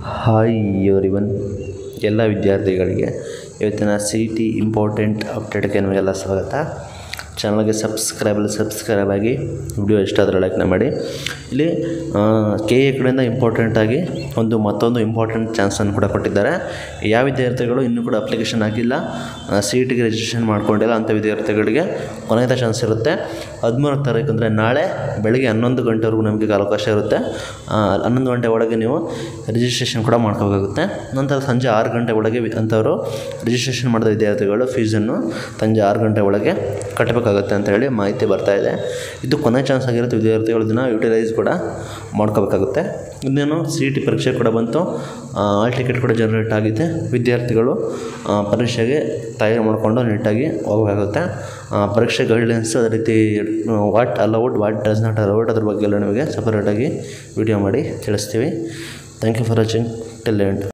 hi everyone ಎಲ್ಲ ವಿದ್ಯಾರ್ಥಿಗಳಿಗೆ ಇವತ್ತಿನ ಸಿ ಇ ಟಿ ಇಂಪಾರ್ಟೆಂಟ್ ಅಪ್ಡೇಟ್ಗೆ ನಿಮಗೆಲ್ಲ ಸ್ವಾಗತ ಚಾನಲ್ಗೆ ಸಬ್ಸ್ಕ್ರೈಬಲ್ಲಿ ಸಬ್ಸ್ಕ್ರೈಬ್ ಆಗಿ ವಿಡಿಯೋ ಇಷ್ಟ ಆದರೆ ಲೈಕ್ನ ಮಾಡಿ ಇಲ್ಲಿ ಕೆ ಎ ಕಡೆಯಿಂದ ಇಂಪಾರ್ಟೆಂಟಾಗಿ ಒಂದು ಮತ್ತೊಂದು ಇಂಪಾರ್ಟೆಂಟ್ ಚಾನ್ಸನ್ನು ಕೂಡ ಕೊಟ್ಟಿದ್ದಾರೆ ಯಾವ ವಿದ್ಯಾರ್ಥಿಗಳು ಇನ್ನೂ ಕೂಡ ಅಪ್ಲಿಕೇಶನ್ ಹಾಕಿಲ್ಲ ಸಿ ಇ ಟಿಗೆ ರಿಜಿಸ್ಟ್ರೇಷನ್ ಮಾಡ್ಕೊಂಡಿಲ್ಲ ಅಂಥ ವಿದ್ಯಾರ್ಥಿಗಳಿಗೆ ಕೊನೆಯ ಚಾನ್ಸ್ ಇರುತ್ತೆ ಹದಿಮೂರನೇ ತಾರೀಕು ಅಂದರೆ ನಾಳೆ ಬೆಳಗ್ಗೆ ಹನ್ನೊಂದು ಗಂಟೆವರೆಗೂ ನಮಗೆ ಅವಕಾಶ ಇರುತ್ತೆ ಆ, ಹನ್ನೊಂದು ಗಂಟೆ ಒಳಗೆ ನೀವು ರಿಜಿಸ್ಟ್ರೇಷನ್ ಕೂಡ ಮಾಡ್ಕೋಬೇಕಾಗುತ್ತೆ ನಂತರ ಸಂಜೆ ಆರು ಗಂಟೆ ಒಳಗೆ ವಿ- ಅಂಥವರು ರಿಜಿಸ್ಟ್ರೇಷನ್ ಮಾಡಿದ ವಿದ್ಯಾರ್ಥಿಗಳು ಫೀಸನ್ನು ಸಂಜೆ ಆರು ಗಂಟೆ ಒಳಗೆ ಕಟ್ಟಬೇಕಾಗುತ್ತೆ ಅಂತ ಹೇಳಿ ಮಾಹಿತಿ ಬರ್ತಾ ಇದೆ ಇದು ಕೊನೆ ಚಾನ್ಸ್ ಆಗಿರುತ್ತೆ ವಿದ್ಯಾರ್ಥಿಗಳು ಇದನ್ನು ಯುಟಿಲೈಸ್ ಕೂಡ ಮಾಡ್ಕೋಬೇಕಾಗುತ್ತೆ ಇನ್ನೇನು ಸಿ ಇ ಟಿ ಪರೀಕ್ಷೆ ಕೂಡ ಬಂತು ಆಲ್ ಟಿಕೆಟ್ ಕೂಡ ಜನರೇಟ್ ಆಗಿದೆ ವಿದ್ಯಾರ್ಥಿಗಳು ಆ, ಪರೀಕ್ಷೆಗೆ ತಯಾರಿ ಮಾಡಿಕೊಂಡು ನೀಟಾಗಿ ಹೋಗಬೇಕಾಗುತ್ತೆ ಆ, ಪರೀಕ್ಷೆ ಗೈಡ್ಲೈನ್ಸ್ ಅದೇ ರೀತಿ what allowed what does not allowed ಅದ್ರ ಬಗ್ಗೆ ಎಲ್ಲ ನಿಮಗೆ ಸಪರೇಟಾಗಿ ವಿಡಿಯೋ ಮಾಡಿ ತಿಳಿಸ್ತೀವಿ thank you for watching till end